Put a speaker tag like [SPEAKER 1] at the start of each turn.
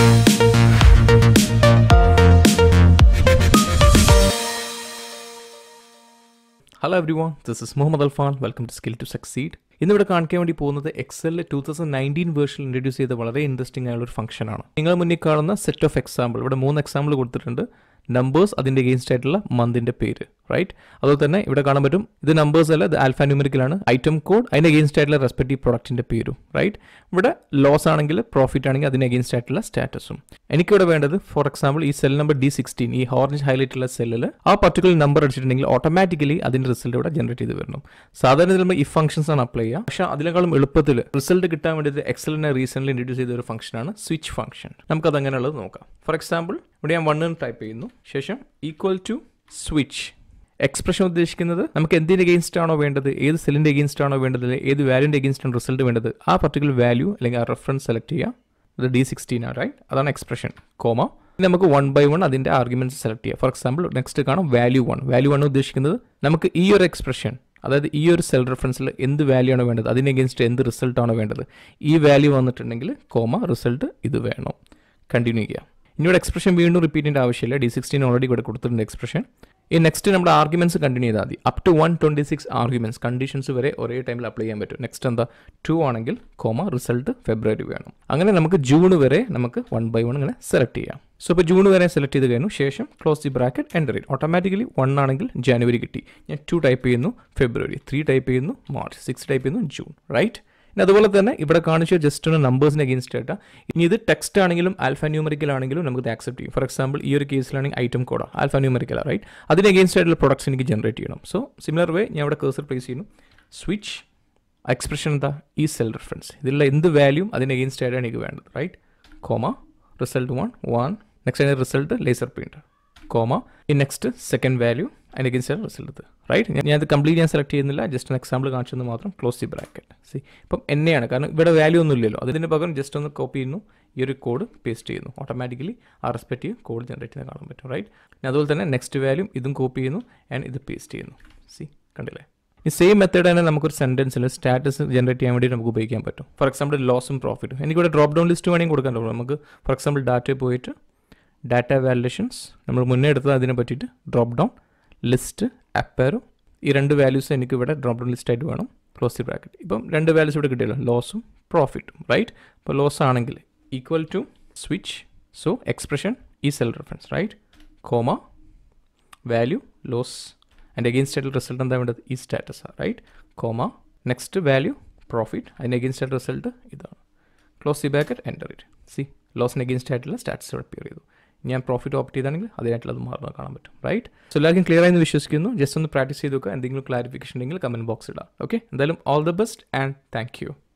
[SPEAKER 1] hello everyone this is Muhammad Alfan welcome to skill to succeed ഇന്നിവിടെ കാണിക്കാൻ വേണ്ടി പോകുന്നത് എക്സലിൽ two thousand nineteen version introduce ചെയ്ത വളരെ ഇൻട്രസ്റ്റിംഗ് ആയുള്ള ഒരു ഫംഗ്ഷനാണ് നിങ്ങൾ മുന്നിൽ കാണുന്ന സെറ്റ് ഓഫ് എക്സാമ്പിൾ ഇവിടെ മൂന്ന് എക്സാമ്പിൾ കൊടുത്തിട്ടുണ്ട് നമ്പേഴ്സ് അതിൻ്റെ എഗെയിൻസ്റ്റ് ആയിട്ടുള്ള മന്തിൻ്റെ പേര് റൈറ്റ് അതുപോലെ തന്നെ ഇവിടെ കാണാൻ പറ്റും ഇത് നമ്പേഴ്സ് അല്ല ഇത് ആൽഫ ന്യൂമറിക്കലാണ് ഐറ്റം കോഡ് അതിൻ്റെ എഗെയിൻസ്റ്റ് ആയിട്ടുള്ള റെസ്പെക്റ്റീവ് പ്രൊഡക്റ്റിൻ്റെ പേരും റൈറ്റ് ഇവിടെ ലോസ് ആണെങ്കിൽ പ്രോഫിറ്റ് ആണെങ്കിൽ അതിന് എഗെയിൻസ്റ്റ് ആയിട്ടുള്ള സ്റ്റാറ്റസും എനിക്കിവിടെ വേണ്ടത് ഫോർ എക്സാമ്പിൾ ഈ സെൽ നമ്പർ ഡി സിക്സ്റ്റീൻ ഈ ഹോറഞ്ച് ഹൈലൈറ്റ് ഉള്ള സെല്ലിൽ ആ പർട്ടിക്കുലർ നമ്പർ അടിച്ചിട്ടുണ്ടെങ്കിൽ ഓട്ടോമാറ്റിക്കലി അതിൻ്റെ റിസൾട്ട് ഇവിടെ ജനറേറ്റ് ചെയ്ത് വരണം സാധാരണ ഇതിൽ നമ്മൾ ഈ ഫംഗ്ഷൻസ് ആണ് അപ്ലൈ ചെയ്യുക പക്ഷേ അതിനേക്കാളും എളുപ്പത്തിൽ റിസൾട്ട് കിട്ടാൻ വേണ്ടിയിട്ട് എക്സലിനെ റീസെൻ്റ്ലി ഇൻട്രൊഡ്യൂസ് ചെയ്ത ഒരു ഫംഗ്ഷനാണ് സ്വിച്ച് ഫംഗ്ഷൻ നമുക്കത് അങ്ങനെയുള്ളത് നോക്കാം ഫോർ എക്സാമ്പിൾ ഇവിടെ ഞാൻ വണ്ണ് ടൈപ്പ് ചെയ്യുന്നു ശേഷം ഈക്വൽ ടു സ്വിച്ച് എക്സ്പ്രഷൻ ഉദ്ദേശിക്കുന്നത് നമുക്ക് എന്തിൻ്റെ എഗെയിൻസ്റ്റ് ആണോ വേണ്ടത് ഏത് സെല്ലിൻ്റെ എഗെയിൻസ്റ്റ് ആണോ വേണ്ടത് അല്ലെങ്കിൽ ഏത് വാല്യൂൻ്റെ എഗെയിൻസ്റ്റ് ആണ് റിസൾട്ട് വേണ്ടത് ആ പർട്ടിക്കുലർ വാല്യൂ അല്ലെങ്കിൽ ആ റെഫറൻസ് സെലക്ട് ചെയ്യുക ഇത് ഡി സിക്സ്റ്റീൻ ആണ് റൈറ്റ് അതാണ് എക്സ്പ്രഷൻ കോമ ഇനി നമുക്ക് വൺ ബൈ വൺ അതിൻ്റെ ആർഗ്യുമെൻറ്റ്സ് സെലക്ട് ചെയ്യുക ഫോർ എക്സാമ്പിൾ നെക്സ്റ്റ് കാണാം വാല്യൂ വൺ വാല്യൂ വൺ ഉദ്ദേശിക്കുന്നത് നമുക്ക് ഈ ഒരു എക്സ്പ്രഷൻ അതായത് ഈ ഒരു സെൽ റെഫറൻസിൽ എന്ത് വാല്യൂ ആണ് വേണ്ടത് അതിന് എഗെയിൻസ്റ്റ് എന്ത് റിസൾട്ട് ആണ് വേണ്ടത് ഈ വാല്യൂ വന്നിട്ടുണ്ടെങ്കിൽ കോമ റിസൾട്ട് ഇത് വേണം കണ്ടിന്യൂ ചെയ്യുക ഇനിയുടെ എക്സ്പ്രഷൻ വീണ്ടും റിപ്പീറ്റ് ചെയ്യേണ്ട ആവശ്യമില്ല ഡി സിക്സ്റ്റീൻ ഓൾറെഡി ഇവിടെ കൊടുത്തിട്ടുണ്ട് എക്സ്പ്രഷൻ ഈ നെക്സ്റ്റ് നമ്മുടെ ആർഗ്യുമെന്റ്സ് കണ്ടിന്യൂ ചെയ്താൽ മതി up to one twenty six arguments conditions വരെ ഒരേ ടൈമിൽ അപ്ലൈ ചെയ്യാൻ പറ്റും നെക്സ്റ്റ് എന്താ ടു ആണെങ്കിൽ കോമ റിസൾട്ട് ഫെബ്രുവരി വേണം അങ്ങനെ നമുക്ക് ജൂൺ വരെ നമുക്ക് വൺ ബൈ വൺ ഇങ്ങനെ സെലക്ട് ചെയ്യാം സോ ഇപ്പോൾ ജൂൺ വരെ സെലക്ട് ചെയ്ത് കഴിഞ്ഞു ശേഷം ക്ലോസ് ദി ബ്രാക്കറ്റ് എൻ്റർ ചെയ്യും ഓട്ടോമാറ്റിക്കലി വൺ ആണെങ്കിൽ ജനുവരി കിട്ടി ഞാൻ ടു ടൈപ്പ് ചെയ്യുന്നു ഫെബ്രുവരി ത്രീ ടൈപ്പ് ചെയ്യുന്നു മാർച്ച് സിക്സ് ടൈപ്പ് ചെയ്യുന്നു ജൂൺ റൈറ്റ് ഇനി അതുപോലെ തന്നെ ഇവിടെ കാണിച്ച ജസ്റ്റ് ഒന്ന് നമ്പേഴ്സിന് അഗേൻസ്റ്റ് ആയിട്ട് ഇനി ഇത് ടെക്സ്റ്റ് ആണെങ്കിലും ആൽഫ ന്യൂമറിക്കൽ ആണെങ്കിലും നമുക്ക് ഇത് ആക്സെപ്റ്റ് ചെയ്യും ഫോർ എക്സാമ്പിൾ ഈ ഒരു കേസിലാണെങ്കിൽ ഐറ്റം കോഡാ ആൽഫ ന്യൂമറിക്കൽ റൈറ്റ് അതിന് അഗേൻസ്റ്റ് ആയിട്ടുള്ള പ്രൊഡക്ട്സ് എനിക്ക് ജനറേറ്റ് ചെയ്യണം സോ സിമിലർ വേ ഞാൻ ഇവിടെ കേസർ പ്ലേസ് ചെയ്യുന്നു സ്വിച്ച് എക്സ്പ്രഷൻ എന്താ ഈ സെൽ റെഫറൻസ് ഇതിലുള്ള എന്ത് വാല്യൂം അതിന് അഗേൻസ്റ്റ് ആയിട്ടാണ് എനിക്ക് വേണ്ടത് right comma result one one next അതിൻ്റെ റിസൾട്ട് ലേസർ പെയിൻറ്റ് കോമ ഈ നെക്സ്റ്റ് സെക്കൻഡ് വാല്യൂ അതിന് അഗേൻസ്റ്റ് ആണ് റിസൾട്ട് റൈറ്റ് ഞാൻ ഇത് കംപ്ലീറ്റ് ഞാൻ സെലക്ട് ചെയ്യുന്നില്ല ജസ്റ്റ് ഒന്ന് എക്സാമ്പിൾ കാണിച്ചെന്ന് മാത്രം ക്ലോസ് ദി ബ്രാക്കറ്റ് സി ഇപ്പം എന്നെയാണ് കാരണം ഇവിടെ വാല്യൂ ഒന്നും ഇല്ലല്ലോ അതിന് പകരം ജസ്റ്റ് ഒന്ന് കോപ്പി ചെയ്യുന്നു ഈ ഒരു കോഡ് പേസ്റ്റ് ചെയ്യുന്നു ഓട്ടോമാറ്റിക്കലി ആ റെസ്പെക്റ്റീവ് കോഡ് ജനറേറ്റ് ചെയ്യാൻ കാണാൻ പറ്റും റൈറ്റ് അതുപോലെ തന്നെ നെക്സ്റ്റ് വാല്യൂ ഇതും കോപ്പി ചെയ്യുന്നു ആൻഡ് ഇത് പേസ്റ്റ് ചെയ്യുന്നു സി കണ്ടില്ലേ ഈ സെയിം മെത്തേഡ് തന്നെ നമുക്കൊരു സെൻറ്റൻസിൽ സ്റ്റാറ്റസ് ജനറേറ്റ് ചെയ്യാൻ വേണ്ടി നമുക്ക് ഉപയോഗിക്കാൻ പറ്റും ഫോർ എക്സാമ്പിൾ ലോസും പ്രോഫിറ്റും എനിക്കിവിടെ ഡ്രോപ്പ് ഡൗൺ ലിസ്റ്റ് വേണമെങ്കിൽ കൊടുക്കാൻ പറ്റും നമുക്ക് ഫോർ എക്സാമ്പിൾ ഡാറ്റയിൽ പോയിട്ട് ഡാറ്റ വാലിഡേഷൻസ് നമ്മൾ മുന്നേ എടുത്തത് അതിനെ പറ്റിയിട്ട് ഡ്രോപ്പ് ഡൗൺ ലിസ്റ്റ് അപ്പേറോ ഈ രണ്ട് വാല്യൂസ് എനിക്ക് ഇവിടെ ഡ്രോപ്പ് ഡൗൺ ലിസ്റ്റ് ആയിട്ട് വേണം ക്ലോസ് ദി ബ്രാക്കറ്റ് ഇപ്പം രണ്ട് വാല്യൂസ് ഇവിടെ കിട്ടിയല്ലോ ലോസും പ്രോഫിറ്റും റൈറ്റ് ഇപ്പോൾ ലോസ് ആണെങ്കിൽ equal to switch so expression ഈ cell reference right comma value loss and against ആയിട്ടുള്ള റിസൾട്ട് എന്താ വേണ്ടത് ഈ status right comma next value profit അതിന് അഗെയിൻസ്റ്റ് ആയിട്ടുള്ള റിസൾട്ട് ഇതാണ് close the bracket enter it see ലോസിന് അഗെയിൻസ്റ്റ് ആയിട്ടുള്ള സ്റ്റാറ്റസ് ഇവിടെ അപ്പിയർ ചെയ്തു ഞാൻ പ്രോഫിറ്റ് ഓപ്റ്റ് ചെയ്താണെങ്കിൽ അതിനായിട്ടുള്ളത് മാറുന്നത് കാണാൻ പറ്റും റൈറ്റ് സോ എല്ലാവർക്കും ക്ലിയർ ആയെന്ന് വിശ്വസിക്കുന്നു ജസ്റ്റ് ഒന്ന് പ്രാക്ടീസ് ചെയ്ത് നോക്കുക എന്തെങ്കിലും ക്ലാരിഫിക്കേഷൻ ഉണ്ടെങ്കിൽ കമൻറ്റ് ബോക്സ് ഇടാം ഓക്കെ എന്തായാലും all the best and thank U